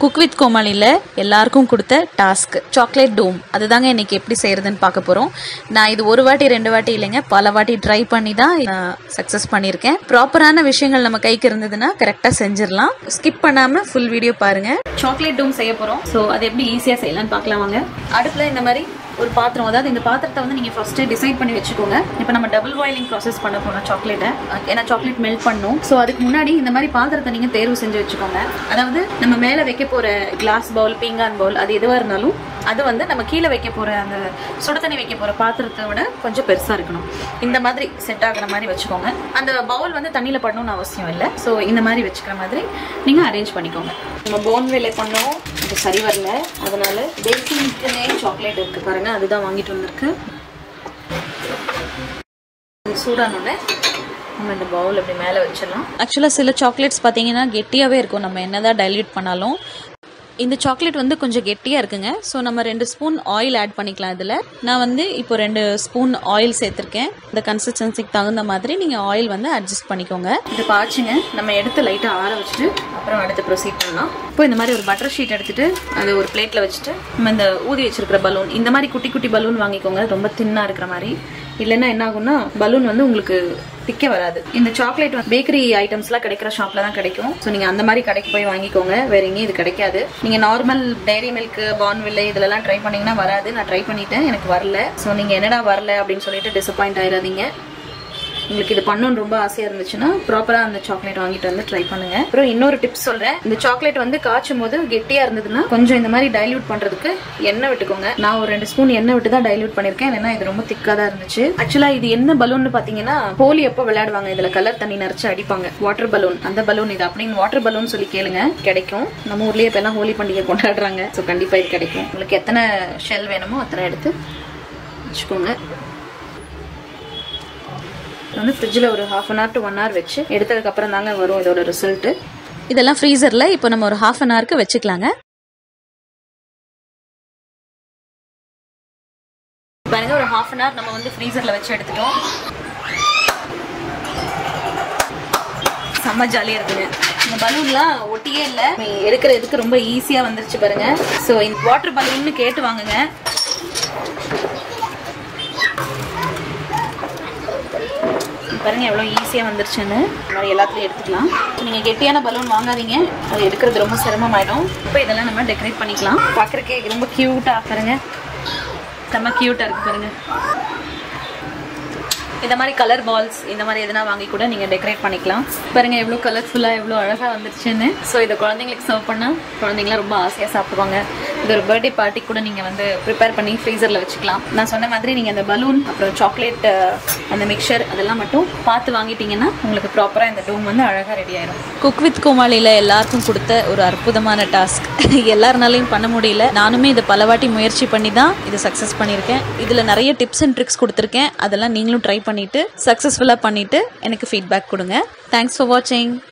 cook with கோமாளியில் எல்லாருக்கும் கொடுத்த task chocolate டோம் அதுதாங்க இன்னைக்கு எப்படி செய்யறதுன்னு பார்க்க போகிறோம் நான் இது ஒரு வாட்டி ரெண்டு வாட்டி இல்லைங்க பல வாட்டி ட்ரை பண்ணி தான் சக்ஸஸ் பண்ணியிருக்கேன் ப்ராப்பரான விஷயங்கள் நம்ம கைக்கு இருந்ததுன்னா கரெக்டாக செஞ்சிடலாம் ஸ்கிப் பண்ணாமல் ஃபுல் வீடியோ பாருங்க சாக்லேட் டோம் செய்ய போகிறோம் ஸோ அது எப்படி ஈஸியாக செய்யலாம்னு பார்க்கலாம் வாங்க அடுப்பில் இந்த மாதிரி ஒரு பாத்திரம் அதாவது இந்த பாத்திரத்தை வந்து நீங்கள் ஃபஸ்ட்டு டிசைட் பண்ணி வச்சுக்கோங்க இப்போ நம்ம டபுள் பாயிலிங் ப்ராசஸ் பண்ண போகிறோம் சாக்லேட்டை ஏன்னா சாக்லேட் மெல்ட் பண்ணும் ஸோ அதுக்கு முன்னாடி இந்த மாதிரி பாத்திரத்தை நீங்கள் தேர்வு செஞ்சு வச்சுக்கோங்க அதாவது நம்ம மேலே வைக்க போகிற கிளாஸ் பவுல் பீங்கான் பவுல் அது எதுவாக இருந்தாலும் அது வந்து நம்ம கீழே வைக்க போகிற அந்த சுடு தண்ணி வைக்க போகிற பாத்திரத்தை விட கொஞ்சம் பெருசாக இருக்கணும் இந்த மாதிரி செட் ஆகுற மாதிரி வச்சுக்கோங்க அந்த பவுல் வந்து தண்ணியில் படணும்னு அவசியம் இல்லை ஸோ இந்த மாதிரி வச்சுக்கிற மாதிரி நீங்கள் அரேஞ்ச் பண்ணிக்கோங்க நம்ம போன் வேலை பண்ணோம் இது சரி வரல அதனால பேக்கிங்க்குனே சாக்லேட் இருக்கு பாருங்க அதுதான் வாங்கிட்டு வந்திருக்கு இது சூடானோடனே நம்ம இந்த பவுல் அப்படி மேலே வச்சிடலாம் ஆக்சுவலாக சில சாக்லேட்ஸ் பார்த்தீங்கன்னா கெட்டியாகவே இருக்கும் நம்ம என்னதான் டைல்யூட் பண்ணாலும் இந்த சாக்லேட் வந்து கொஞ்சம் கெட்டியாக இருக்குங்க ஸோ நம்ம ரெண்டு ஸ்பூன் ஆயில் ஆட் பண்ணிக்கலாம் இதில் நான் வந்து இப்போ ரெண்டு ஸ்பூன் ஆயில் சேர்த்துருக்கேன் இந்த கன்சிஸ்டன்சிக்கு தகுந்த மாதிரி நீங்கள் ஆயில் வந்து அட்ஜஸ்ட் பண்ணிக்கோங்க இது பாய்ச்சுங்க நம்ம எடுத்து லைட்டாக ஆற வச்சுட்டு அப்புறம் அடுத்து ப்ரொசீட் பண்ணலாம் இப்போ இந்த மாதிரி ஒரு பட்டர் ஷீட் எடுத்துட்டு அது ஒரு பிளேட்டில் வச்சுட்டு நம்ம இந்த ஊதி வச்சிருக்கிற பலூன் இந்த மாதிரி குட்டி குட்டி பலூன் வாங்கிக்கோங்க ரொம்ப தின்னாக இருக்கிற மாதிரி இல்லைன்னா என்ன ஆகும்னா பலூன் வந்து உங்களுக்கு பிக்க வராது இந்த சாக்லேட் பேக்கரி ஐட்டம்ஸ்லாம் கிடைக்கிற ஷாப்ல தான் கிடைக்கும் ஸோ நீங்க அந்த மாதிரி கடைக்கு போய் வாங்கிக்கோங்க வேற எங்கேயும் இது கிடைக்காது நீங்க நார்மல் டைரி மில்க் பான்வில்லை இதெல்லாம் ட்ரை பண்ணீங்கன்னா வராது நான் ட்ரை பண்ணிட்டேன் எனக்கு வரல ஸோ நீங்க என்னடா வரல அப்படின்னு சொல்லிட்டு டிசப்பாயிண்ட் ஆயிடாதீங்க உங்களுக்கு இது பண்ணணும்னு ரொம்ப ஆசையா இருந்துச்சுன்னா ப்ராப்பரா அந்த சாக்லேட் வாங்கிட்டு வந்து ட்ரை பண்ணுங்க அப்புறம் இன்னொரு டிப்ஸ் சொல்றேன் இந்த சாக்லேட் வந்து காய்ச்சும் போது கெட்டியா இருந்ததுன்னா கொஞ்சம் இந்த மாதிரி டைல்யூட் பண்றதுக்கு எண்ணெய் விட்டுக்கோங்க நான் ஒரு ரெண்டு ஸ்பூன் எண்ணெய் விட்டு தான் டைல்யூட் பண்ணிருக்கேன் ஏன்னா இது ரொம்ப திக்கா தான் இருந்துச்சு ஆக்சுவலா இது என்ன பலூன் பாத்தீங்கன்னா ஹோலி எப்போ விளையாடுவாங்க இதுல கலர் தண்ணி நிறைச்சு அடிப்பாங்க வாட்டர் பலூன் அந்த பலூன் இது அப்படின்னு வாட்டர் பலூன் சொல்லி கேளுங்க கிடைக்கும் நம்ம ஊர்லயே இப்ப எல்லாம் ஹோலி பண்டிகை கொண்டாடுறாங்க ஸோ கண்டிப்பா இது கிடைக்கும் உங்களுக்கு எத்தனை ஷெல் வேணுமோ அத்தனை எடுத்து வச்சுக்கோங்க வந்து ஃப்ரிட்ஜில் ஒரு half an hour to one hour வச்சு எடுத்ததுக்கு அப்புறம் தாங்க வரும் இதோட ரிசல்ட் இதெல்லாம் ஃப்ரீசரில் இப்போ நம்ம ஒரு ஹாஃப் அன் ஹவருக்கு வச்சுக்கலாங்க பாருங்க ஒரு ஹாஃப் அன் ஹவர் நம்ம வந்து ஃப்ரீசரில் வச்சு எடுத்துட்டோம் செம்ம ஜாலியாக இருக்குங்க இந்த பலூன்லாம் ஒட்டியே இல்லை எடுக்கிறதுக்கு ரொம்ப ஈஸியாக வந்துருச்சு பாருங்க ஸோ இந்த வாட்டர் பலூன்னு கேட்டு வாங்குங்க பாருங்க எவ்வளோ ஈஸியாக வந்துருச்சுன்னு இந்த மாதிரி எல்லாத்துலையும் எடுத்துக்கலாம் நீங்கள் கெட்டியான பலூன் வாங்காதீங்க அது எடுக்கிறது ரொம்ப சிரமமாயிடும் இப்போ இதெல்லாம் நம்ம டெக்கரேட் பண்ணிக்கலாம் பார்க்குறக்கே ரொம்ப க்யூட்டாக பாருங்க செம்ம க்யூட்டாக இருக்கு பாருங்க இந்த மாதிரி கலர் பால்ஸ் இந்த மாதிரி எதனா வாங்கி கூட நீங்கள் டெக்கரேட் பண்ணிக்கலாம் பாருங்க எவ்வளோ கலர்ஃபுல்லாக எவ்வளோ அழகாக வந்துருச்சுன்னு ஸோ இதை குழந்தைங்களுக்கு சர்வ் பண்ணால் குழந்தைங்களாம் ரொம்ப ஆசையாக சாப்பிடுவாங்க இது ஒரு பர்த்டே பார்ட்டி கூட நீங்கள் வந்து ப்ரிப்பேர் பண்ணி ஃப்ரீசரில் வச்சுக்கலாம் நான் சொன்ன மாதிரி நீங்கள் அந்த பலூன் அப்புறம் சாக்லேட் அந்த மிக்சர் அதெல்லாம் மட்டும் பார்த்து வாங்கிட்டீங்கன்னா உங்களுக்கு ப்ராப்பராக இந்த டோம் வந்து அழகாக ரெடி ஆயிடும் குக் வித் கோமாளியில் எல்லாருக்கும் கொடுத்த ஒரு அற்புதமான டாஸ்க் எல்லாருனாலையும் பண்ண முடியல நானுமே இதை பல வாட்டி முயற்சி பண்ணி தான் இது சக்ஸஸ் பண்ணியிருக்கேன் இதில் நிறைய டிப்ஸ் அண்ட் ட்ரிக்ஸ் கொடுத்துருக்கேன் அதெல்லாம் நீங்களும் ட்ரை பண்ணிவிட்டு சக்ஸஸ்ஃபுல்லாக பண்ணிவிட்டு எனக்கு ஃபீட்பேக் கொடுங்க தேங்க்ஸ் ஃபார் வாட்சிங்